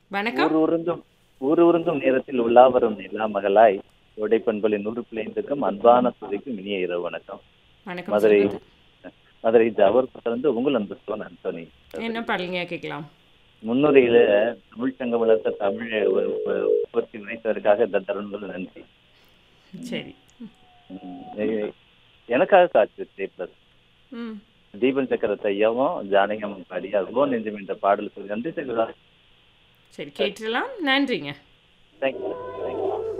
வணக்கம் ஊர் உருந்தும் ஊர் உருந்தும் நேரத்தில் உலா வரும் நிலா மகளாய் உடைப்பண்பலின் நூறு பிள்ளைந்துக்கும் அன்பான சுதிக்கும் இனிய இரவு வணக்கம் வணக்கம் மதுரை சொல்லுங்க. மதுரை ஜவர் வந்து உங்கள் அன்பு சோன் அந்தோனி என்ன பாடலுங்க கேட்கலாம் முன்னுரையில தமிழ் சங்கம் வளர்த்த தமிழ் ஒரு- ஒரு உற்பத்தி நினைத்ததற்காக இந்த தருணங்கள் நன்றி சரி உம், எ- எனக்காக காட்சி த்ரீ பிளஸ் ம் தீபன் சக்கரத்தை ஐயாவும் ஜானகம் பாடி அதுவும் நெஞ்சம் என்ற பாடல் சொல்லி நன்றி சங்கரா சரி கேட்டுடலாம் நன்றிங்க தேங்க்யூ